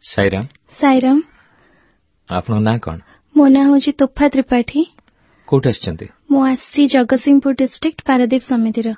ସାଇରାମ ସାଇରାମ ଆପଣଙ୍କ ନାଁ କଣ ମୋ ନାଁ ହଉଛି ତୋଫା ତ୍ରିପାଠୀ କୋଉଠି ଆସିଛନ୍ତି ମୁଁ ଆସିଛି ଜଗତସିଂହପୁର ଡିଷ୍ଟ୍ରିକ୍ଟ ପାରାଦୀପ ସମିତିର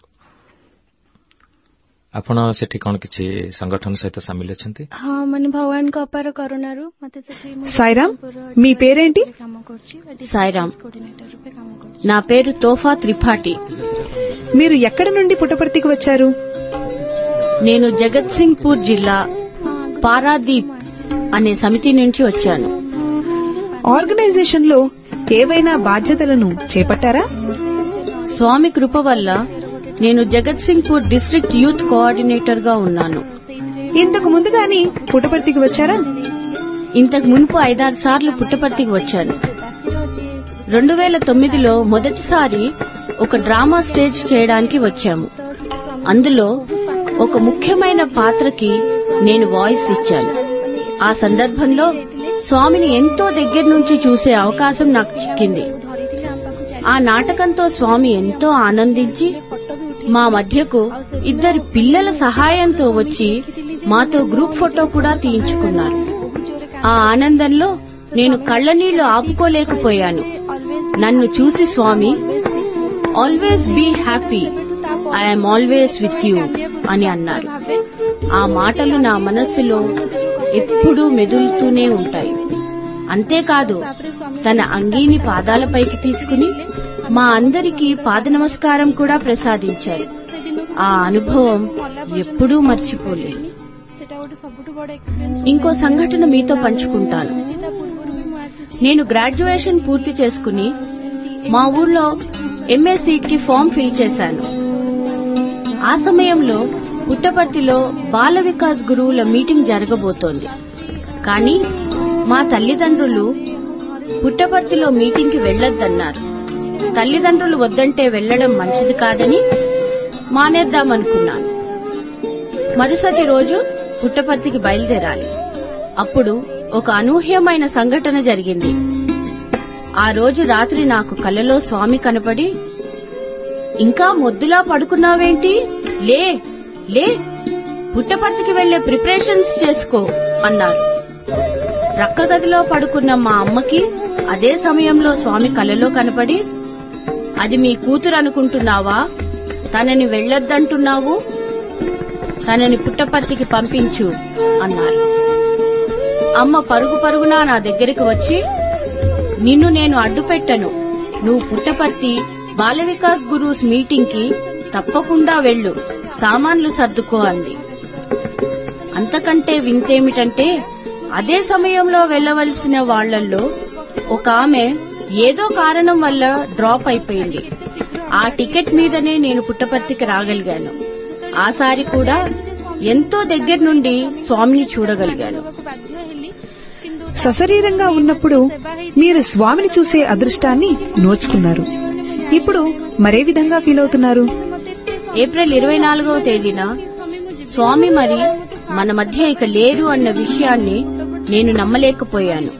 ଆପଣ ସେଠି କଣ କିଛି ସଂଗଠନ ସହିତ ସାମିଲ ଅଛନ୍ତି ହଁ ମାନେ ଭଗବାନଙ୍କ ଅପାର କରୁଣାରୁ ମତେ ସେଠି ମୁଁ సాయిరామ్, ଜଗତସିଂହପୁର మీ పేరేంటి? କାମ କରୁଛି సాయిరామ్. కోఆర్డినేటర్ రూపే కామ କରୁଛି నా పేరు తోఫా త్రిపాఠి మీరు ఎక్కడి నుండి పుట్టపర్తికి వచ్చారు నేను జగత్ సింగ్పూర్ జిల్లా పారాదీప్ అనే సమితి నుంచి వచ్చాను ఆర్గనైజేషన్ లో ఏవైనా బాధ్యతలను చేపట్టారా స్వామి కృప వల్ల నేను జగత్ సింగ్పూర్ డిస్ట్రిక్ట్ యూత్ కోఆర్డినేటర్ గా ఉన్నాను ఇంతకు ముందు గాని పుట్టపర్తికి వచ్చారా ఇంతకు మునుపు ఐదారు సార్లు పుట్టపర్తికి వచ్చాను రెండు వేల తొమ్మిదిలో మొదటిసారి ఒక డ్రామా స్టేజ్ చేయడానికి వచ్చాము అందులో ఒక ముఖ్యమైన పాత్రకి నేను వాయిస్ ఇచ్చాను ఆ సందర్భంలో స్వామిని ఎంతో దగ్గర నుంచి చూసే అవకాశం నాకు చిక్కింది ఆ నాటకంతో స్వామి ఎంతో ఆనందించి మా మధ్యకు ఇద్దరు పిల్లల సహాయంతో వచ్చి మాతో గ్రూప్ ఫోటో కూడా తీయించుకున్నారు ఆ ఆనందంలో నేను కళ్ళనీళ్లు ఆపుకోలేకపోయాను నన్ను చూసి స్వామి always be happy I'm always with you అని అన్నారు ఆ మాటలు నా మనస్సులో ఎప్పుడూ మెదులుతూనే ఉంటాయి అంతేకాదు తన అంగీని పాదాలపైకి తీసుకుని మా అందరికీ పాద నమస్కారం కూడా ప్రసాదించారు ఆ అనుభవం ఎప్పుడూ మర్చిపోలేదు ఇంకో సంఘటన మీతో పంచుకుంటాను నేను గ్రాడ్యుయేషన్ పూర్తి చేసుకుని మా ఊర్లో ఎంఏ సీట్ కి ఫామ్ ఫిల్ చేశాను ఆ సమయంలో పుట్టపర్తిలో బాల వికాస్ గురువుల మీటింగ్ జరగబోతోంది కానీ మా తల్లిదండ్రులు పుట్టపర్తిలో మీటింగ్ కి వెళ్లొద్దన్నారు తల్లిదండ్రులు వద్దంటే వెళ్లడం మంచిది కాదని మానేద్దామనుకున్నాను మరుసటి రోజు పుట్టపర్తికి బయలుదేరాలి అప్పుడు ఒక అనూహ్యమైన సంఘటన జరిగింది ఆ రోజు రాత్రి నాకు కలలో స్వామి కనపడి ఇంకా మొద్దులా పడుకున్నావేంటి లే లే పుట్టపర్తికి వెళ్లే ప్రిపరేషన్స్ చేసుకో అన్నారు రక్క గదిలో పడుకున్న మా అమ్మకి అదే సమయంలో స్వామి కలలో కనపడి అది మీ కూతురు అనుకుంటున్నావా తనని వెళ్లొద్దంటున్నావు తనని పుట్టపర్తికి పంపించు అన్నారు అమ్మ పరుగు పరుగున నా దగ్గరికి వచ్చి నిన్ను నేను అడ్డుపెట్టను నువ్వు పుట్టపర్తి బాల వికాస్ గురూస్ మీటింగ్ కి తప్పకుండా వెళ్ళు సామాన్లు సర్దుకో అంది అంతకంటే వింతేమిటంటే అదే సమయంలో వెళ్లవలసిన వాళ్లల్లో ఒక ఆమె ఏదో కారణం వల్ల డ్రాప్ అయిపోయింది ఆ టికెట్ మీదనే నేను పుట్టపర్తికి రాగలిగాను ఆసారి కూడా ఎంతో దగ్గర నుండి స్వామిని చూడగలిగాను సశరీరంగా ఉన్నప్పుడు మీరు స్వామిని చూసే అదృష్టాన్ని నోచుకున్నారు ఇప్పుడు మరే విధంగా ఫీల్ అవుతున్నారు ఏప్రిల్ ఇరవై నాలుగవ తేదీన స్వామి మరి మన మధ్య ఇక లేరు అన్న విషయాన్ని నేను నమ్మలేకపోయాను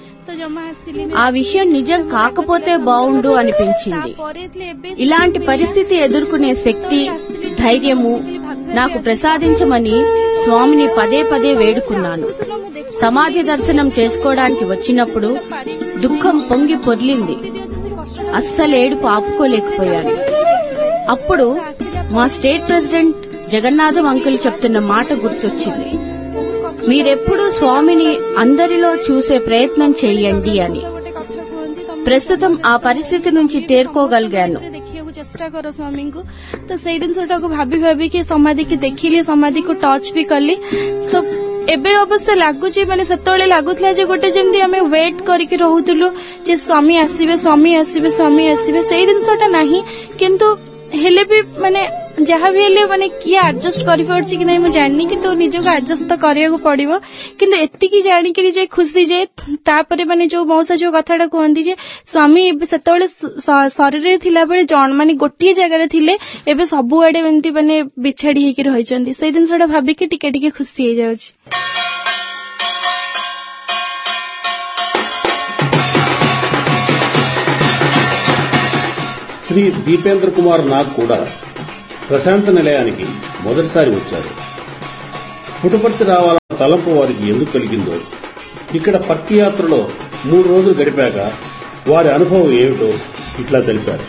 ఆ విషయం నిజం కాకపోతే బావుండు అనిపించింది ఇలాంటి పరిస్థితి ఎదుర్కొనే శక్తి ధైర్యము నాకు ప్రసాదించమని స్వామిని పదే పదే వేడుకున్నాను సమాధి దర్శనం చేసుకోవడానికి వచ్చినప్పుడు దుఃఖం పొంగి పొర్లింది అస్సలేడుపు ఆపుకోలేకపోయాను అప్పుడు మా స్టేట్ ప్రెసిడెంట్ జగన్నాథం అంకుల్ చెప్తున్న మాట గుర్తొచ్చింది మీరెప్పుడూ స్వామిని అందరిలో చూసే ప్రయత్నం చేయండి అని ప్రస్తుతం ఆ పరిస్థితి నుంచి తేరుకోగలిగాను ଦେଖିବାକୁ ଚେଷ୍ଟା କର ସ୍ୱାମୀଙ୍କୁ ତ ସେଇ ଜିନିଷଟାକୁ ଭାବି ଭାବିକି ସମାଧିକି ଦେଖିଲି ସମାଧିକୁ ଟଚ୍ ବି କଲି ତ ଏବେ ଅବଶ୍ୟ ଲାଗୁଛି ମାନେ ସେତେବେଳେ ଲାଗୁଥିଲା ଯେ ଗୋଟେ ଯେମିତି ଆମେ ୱେଟ୍ କରିକି ରହୁଥିଲୁ ଯେ ସ୍ୱାମୀ ଆସିବେ ସ୍ୱାମୀ ଆସିବେ ସ୍ୱାମୀ ଆସିବେ ସେଇ ଜିନିଷଟା ନାହିଁ କିନ୍ତୁ ହେଲେ ବି ମାନେ ଯାହା ବି ହେଲେ ମାନେ କିଏ ଆଡଜଷ୍ଟ କରିପାରୁଛି କି ନାହିଁ ମୁଁ ଜାଣିନି କିନ୍ତୁ ନିଜକୁ ଆଡଜଷ୍ଟ ତ କରିବାକୁ ପଡିବ କିନ୍ତୁ ଏତିକି ଜାଣିକିରି ଯେ ଖୁସି ଯେ ତାପରେ ମାନେ ଯୋଉ ମଉସା ଯୋଉ କଥାଟା କୁହନ୍ତି ଯେ ସ୍ୱାମୀ ଏବେ ସେତେବେଳେ ଶ- ଶରୀରରେ ଥିଲାବେଳେ ଜଣ ମାନେ ଗୋଟିଏ ଜାଗାରେ ଥିଲେ ଏବେ ସବୁଆଡେ ଏମିତି ମାନେ ବିଛାଡି ହେଇକି ରହିଛନ୍ତି ସେଇ ଜିନିଷଟା ଭାବିକି ଟିକେ ଟିକେ ଖୁସି ହେଇଯାଉଛି శ్రీ దీపేంద్ర కుమార్ నాగ్ కూడా ప్రశాంత నిలయానికి మొదటిసారి వచ్చారు పుటపర్తి రావాలన్న తలంపు వారికి ఎందుకు కలిగిందో ఇక్కడ పత్తి యాత్రలో మూడు రోజులు గడిపాక వారి అనుభవం ఏమిటో ఇట్లా తెలిపారు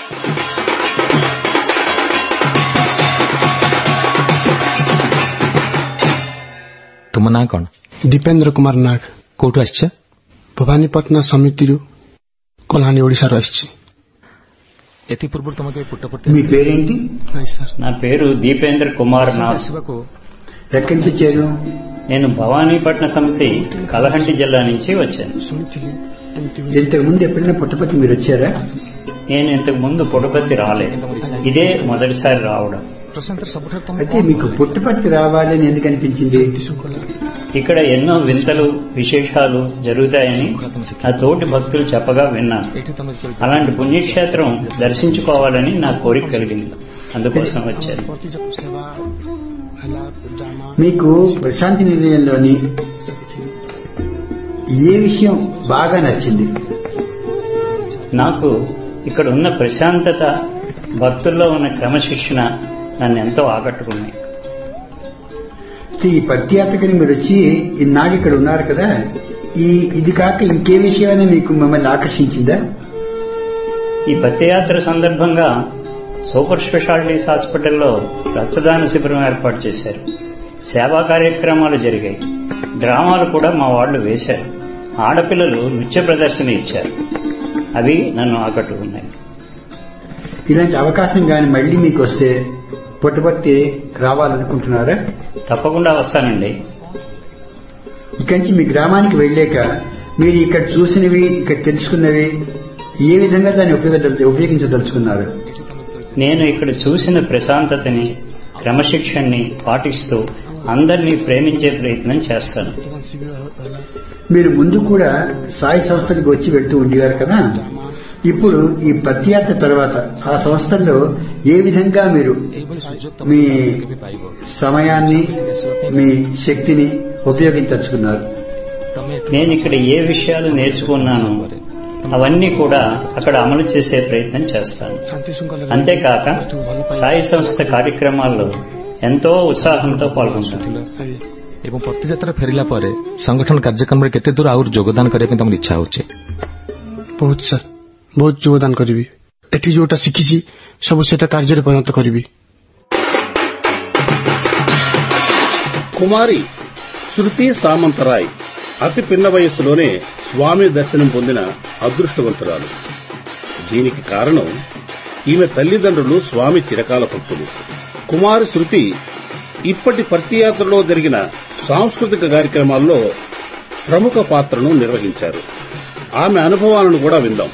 ତୁମ ନାଁ କ'ଣ ଦୀପେନ୍ଦ୍ର କୁମାର ନାଗ କୋଉଠୁ ଆସିଛ ଭବାନୀପଟଣା ସମିତିରୁ କଲ୍ହାଣ୍ଡି ଓଡ଼ିଶାରୁ ଆସିଛି ଏଥି ପୂର୍ବରୁ ତମେ କେବେ ପୁଟ୍ଟପର୍ତ୍ତି మీ పేరేంటి ନାଇଁ ସାର୍ నా పేరు దీపేంద్ర కుమార్ నాథ్ ଆସିବାକୁ ఎక్కడి నుంచి వచ్చారు నేను భవానీపట్న సమితి కలహంటి జిల్లా నుంచి వచ్చాను ଶୁଣିଥିଲି ଏମିତି ఇంతకు ముందు ఎప్పుడైనా పుట్టపతి మీరు వచ్చారా నేను ఇంతకు ముందు పుటపర్తి రాలేదు ఇదే మొదటిసారి రావడం ପ୍ରଶାନ୍ତର ସବୁଠାରୁ ତମକୁ అయితే మీకు పుట్టపర్తి రావాలని ఎందుకు అనిపించింది ఇక్కడ ఎన్నో వింతలు విశేషాలు జరుగుతాయని నా తోటి భక్తులు చెప్పగా విన్నాను ଏଇଠି ତମେ ଯେତେବେଳେ అలాంటి పుణ్యక్షేత్రం దర్శించుకోవాలని నా కోరిక కలిగింది అందుకోసం వచ్చాను ପ୍ରତି ସେବା ହେଲା ଡ୍ରାମା మీకు ప్రశాంతి నిలయంలోని ఏ విషయం బాగా నచ్చింది నాకు ఇక్కడ ఉన్న ప్రశాంతత భక్తుల్లో ఉన్న క్రమశిక్షణ నన్ను ఎంతో ఆకట్టుకున్నాయి ఈ పత్యాత్రకని మీరు వచ్చి ఇన్నాళ్ళు ఇక్కడ ఉన్నారు కదా ఈ ఇది కాక ఇంకే విషయమైనా మీకు మిమ్మల్ని ఆకర్షించిందా ఈ పత్యయాత్ర సందర్భంగా సూపర్ స్పెషాలిటీస్ హాస్పిటల్లో రక్తదాన శిబిరం ఏర్పాటు చేశారు సేవా కార్యక్రమాలు జరిగాయి డ్రామాలు కూడా మా వాళ్ళు వేశారు ఆడపిల్లలు నృత్య ప్రదర్శన ఇచ్చారు అవి నన్ను ఆకట్టుకున్నాయి ఇలాంటి అవకాశం గాని మళ్ళీ మీకు వస్తే పుట్టపర్తి రావాలనుకుంటున్నారా తప్పకుండా వస్తానండి ఇక్కడి నుంచి మీ గ్రామానికి వెళ్ళాక మీరు ఇక్కడ చూసినవి ఇక్కడ తెలుసుకున్నవి ఏ విధంగా దాన్ని ఉపయోగ ఉపయోగించదలుచుకున్నారు నేను ఇక్కడ చూసిన ప్రశాంతతని క్రమశిక్షణని పాటిస్తూ అందరినీ ప్రేమించే ప్రయత్నం చేస్తాను శిబిର ହେଲା మీరు ముందు కూడా సాయి సంస్థలకు వచ్చి వెళ్తూ ఉండేవారు కదా ఇప్పుడు ఈ పత్యాత్ర తర్వాత ఆ సంస్థల్లో ఏ విధంగా మీరు ଏଇଭଳି ସୁଯୋଗ మీ ତମେ କେବେ ପାଇବ సమయాన్ని మీ శక్తిని ఉపయోగించదలుచుకున్నారు ତମେ ଏଠୁ నేను ఇక్కడ ఏ విషయాలు నేర్చుకున్నానో అవన్నీ కూడా అక్కడ అమలు చేసే ప్రయత్నం చేస్తాను ଶାନ୍ତି ଶୃଙ୍ଖଳାରେ అంతేకాక సాయి సంస్థ కార్యక్రమాల్లో ఎంతో ఉత్సాహంతో పాల్గొంటాను ଥିଲ ଏବଂ ପ୍ରତିଯାତ୍ରା ଫେରିଲା ପରେ ସଂଗଠନ କାର୍ଯ୍ୟକ୍ରମରେ କେତେ ଦୂର ଆହୁରି ଯୋଗଦାନ କରିବା ପାଇଁ ତମର ଇଚ୍ଛା ହଉଛି ବହୁତ ସାର୍ ବହୁତ ଯୋଗଦାନ କରିବି ଏଠି ଯୋଉଟା ଶିଖିଛି ସବୁ ସେଟା କାର୍ଯ୍ୟରେ ପରିଣତ କରିବି కుమారి శృతి సామంతరాయ్ అతి పిన్న వయస్సులోనే స్వామి దర్శనం పొందిన అదృష్టవంతురాలు దీనికి కారణం ఈమె తల్లిదండ్రులు స్వామి చిరకాల భక్తులు కుమారి శృతి ఇప్పటి పర్తియాత్రలో జరిగిన సాంస్కృతిక కార్యక్రమాల్లో ప్రముఖ పాత్రను నిర్వహించారు ఆమె అనుభవాలను కూడా విందాం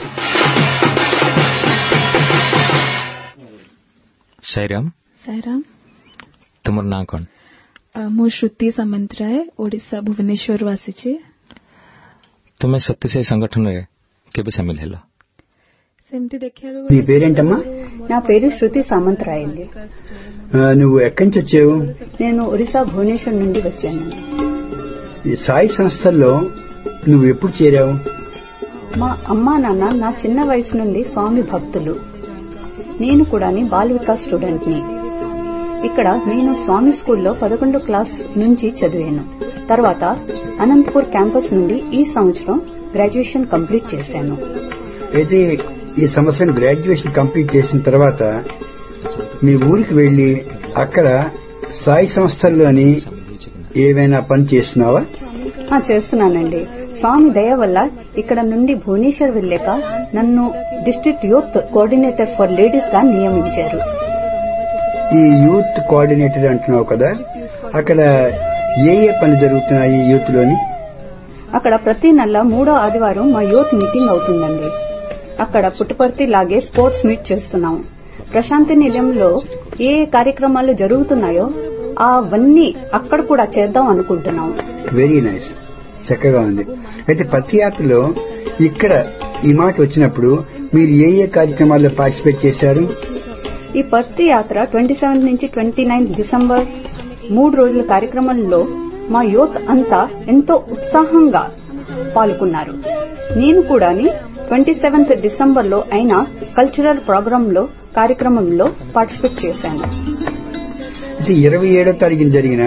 ସାଇରାମ ସାଇରାମ ତୁମର ନାଁ କ'ଣ ଅ, ମୁଁ ଶ୍ରୁତି ସାମନ୍ତରାୟ ଓଡ଼ିଶା ଭୁବନେଶ୍ୱରରୁ ଆସିଛି ତୁମେ ସତ୍ୟସାଇ ସଂଗଠନରେ କେବେ ସାମିଲ ହେଲ ସେମିତି ଦେଖିବାକୁ నీ ଗଲେ పేరేంటమ్మా నా పేరు శృతి సామంతరాయ్ అండి ఆ, నువ్వు ఎక్కడి నుంచి వచ్చావు నేను ఒరిస్సా భువనేశ్వర్ నుండి వచ్చాను ఈ సాయి సంస్థల్లో నువ్వు ఎప్పుడు చేరావు మా అమ్మా నాన్న నా చిన్న వయసు నుండి స్వామి భక్తులు నేను కూడా బాల్ వికాస్ స్టూడెంట్ ని ఇక్కడ నేను స్వామి స్కూల్లో పదకొండో క్లాస్ నుంచి చదివాను తర్వాత అనంతపూర్ క్యాంపస్ నుండి ఈ సంవత్సరం గ్రాడ్యుయేషన్ కంప్లీట్ చేశాను అయితే ఈ సంవత్సరం గ్రాడ్యుయేషన్ కంప్లీట్ చేసిన తర్వాత మీ ఊరికి వెళ్లి అక్కడ సాయి సంస్థల్లోని ఏవైనా పని చేస్తున్నావా ఆ, చేస్తున్నానండి స్వామి దయ వల్ల ఇక్కడ నుండి భువనేశ్వర్ వెళ్ళాక నన్ను district youth coordinator for ladies గా నియమించారు ఈ యూత్ కోఆర్డినేటర్ అంటున్నావు కదా అక్కడ ఏ ఏ పని జరుగుతున్నాయి ఈ యూత్ లోని అక్కడ ప్రతి నెల మూడో ఆదివారం మా యూత్ మీటింగ్ అవుతుందండి అక్కడ పుట్టపర్తి లాగే స్పోర్ట్స్ మీట్ చేస్తున్నాం ప్రశాంతి నిలయంలో ఏ ఏ కార్యక్రమాలు జరుగుతున్నాయో అవన్నీ అక్కడ కూడా చేద్దాం అనుకుంటున్నాం వెరీ నైస్ చక్కగా ఉంది అయితే పత్రియాత్రలో ఇక్కడ ఈ మాట వచ్చినప్పుడు మీరు ఏ ఏ కార్యక్రమాల్లో పార్టిసిపేట్ చేశారు ఈ పర్తి యాత్ర ట్వంటీ సెవెంత్ నుంచి ట్వంటీ నైన్త్ డిసెంబర్ మూడు రోజుల కార్యక్రమంలో మా యూత్ అంతా ఎంతో ఉత్సాహంగా పాల్గొన్నారు నేను కూడా ట్వంటీ సెవెంత్ డిసెంబర్ లో అయిన కల్చరల్ ప్రోగ్రామ్ లో కార్యక్రమంలో పార్టిసిపేట్ చేశాను ఇది ఇరవై ఏడో తారీఖున జరిగిన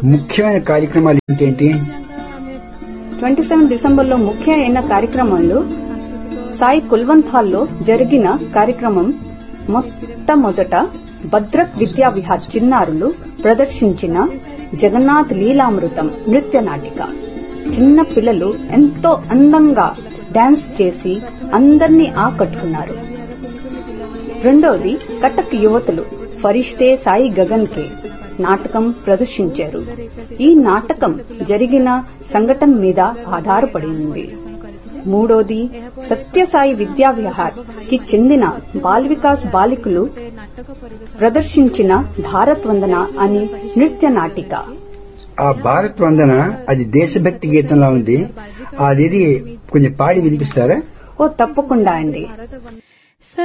ముఖ్యమైన కార్యక్రమాలు ఏంటేంటి ట్వంటీ సెవెన్ డిసెంబర్లో ముఖ్య అయిన కార్యక్రమాలు సాయి కుల్వంత్ హాల్లో జరిగిన కార్యక్రమం మొట్టమొదట భద్రక్ విద్యా విహార్ చిన్నారులు ప్రదర్శించిన జగన్నాథ్ లీలామృతం నృత్య నాటిక చిన్న పిల్లలు ఎంతో అందంగా డాన్స్ చేసి అందర్నీ ఆకట్టుకున్నారు రెండోది కటక్ యువతులు ఫరిష్తే సాయి గగన్ కే నాటకం ప్రదర్శించారు ఈ నాటకం జరిగిన సంఘటన మీద ఆధారపడి ఉంది మూడోది సత్యసాయి విద్యా విహార్ కి చెందిన బాల్ వికాస్ బాలికలు ప్రదర్శించిన భారత్ వందన అని నృత్య నాటిక ఆ భారత్ వందన అది దేశభక్తి గీతంలా ఉంది అది కొంచెం పాడి వినిపిస్తారా ఓ తప్పకుండా అండి